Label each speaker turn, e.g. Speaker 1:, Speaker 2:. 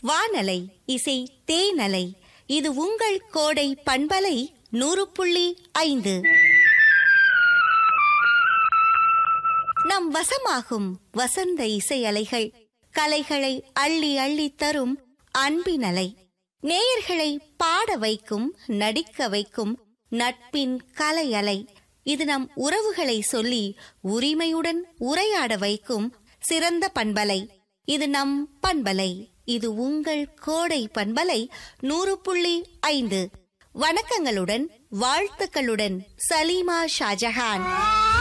Speaker 1: வானலை இசை தேனலை இது உங்கள் கோடை பண்பலை நூறு புள்ளி ஐந்து நம் வசமாகும் வசந்த இசை அலைகள் கலைகளை அள்ளி அள்ளி தரும் அன்பினலை நேயர்களை பாட வைக்கும் நடிக்க வைக்கும் நட்பின் கலை அலை இது நம் உறவுகளை சொல்லி உரிமையுடன் உரையாட வைக்கும் சிறந்த பண்பலை இது நம் பண்பலை இது உங்கள் கோடை பண்பலை நூறு புள்ளி ஐந்து வணக்கங்களுடன் வாழ்த்துக்களுடன் சலீமா ஷாஜஹான்